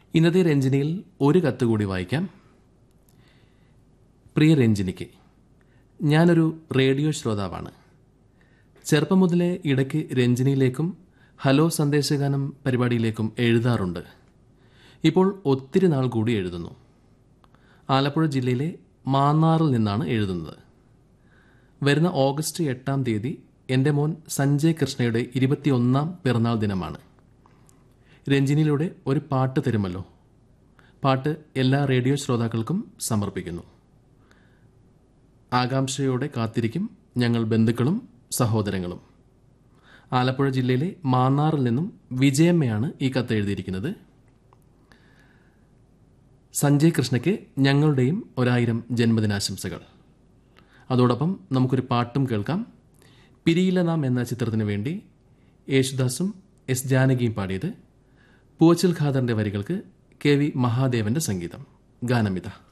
ഇന്നത്തെ രഞ്ജിനിയിൽ ഒരു കത്ത് കൂടി വായിക്കാം പ്രിയ രഞ്ജിനിക്ക് ഞാനൊരു റേഡിയോ ശ്രോതാവാണ് ചെറുപ്പം മുതലേ ഇടയ്ക്ക് രഞ്ജിനിയിലേക്കും ഹലോ സന്ദേശഗാനം പരിപാടിയിലേക്കും എഴുതാറുണ്ട് ഇപ്പോൾ ഒത്തിരി നാൾ കൂടി എഴുതുന്നു ആലപ്പുഴ ജില്ലയിലെ മാന്നാറിൽ നിന്നാണ് എഴുതുന്നത് വരുന്ന ഓഗസ്റ്റ് എട്ടാം തീയതി എൻ്റെ മോൻ സഞ്ജയ് കൃഷ്ണയുടെ ഇരുപത്തിയൊന്നാം പിറന്നാൾ ദിനമാണ് രഞ്ജിനിയിലൂടെ ഒരു പാട്ട് തരുമല്ലോ പാട്ട് എല്ലാ റേഡിയോ ശ്രോതാക്കൾക്കും സമർപ്പിക്കുന്നു ആകാംക്ഷയോടെ കാത്തിരിക്കും ഞങ്ങൾ ബന്ധുക്കളും സഹോദരങ്ങളും ആലപ്പുഴ ജില്ലയിലെ മാന്നാറിൽ നിന്നും വിജയമ്മയാണ് ഈ കത്ത് എഴുതിയിരിക്കുന്നത് സഞ്ജയ് കൃഷ്ണയ്ക്ക് ഞങ്ങളുടെയും ഒരായിരം ജന്മദിനാശംസകൾ അതോടൊപ്പം നമുക്കൊരു പാട്ടും കേൾക്കാം പിരിയില്ല നാം എന്ന ചിത്രത്തിന് വേണ്ടി യേശുദാസും എസ് ജാനകിയും പാടിയത് പൂവച്ചൽ ഖാദറിന്റെ വരികൾക്ക് കെ വി മഹാദേവന്റെ സംഗീതം ഗാനമിത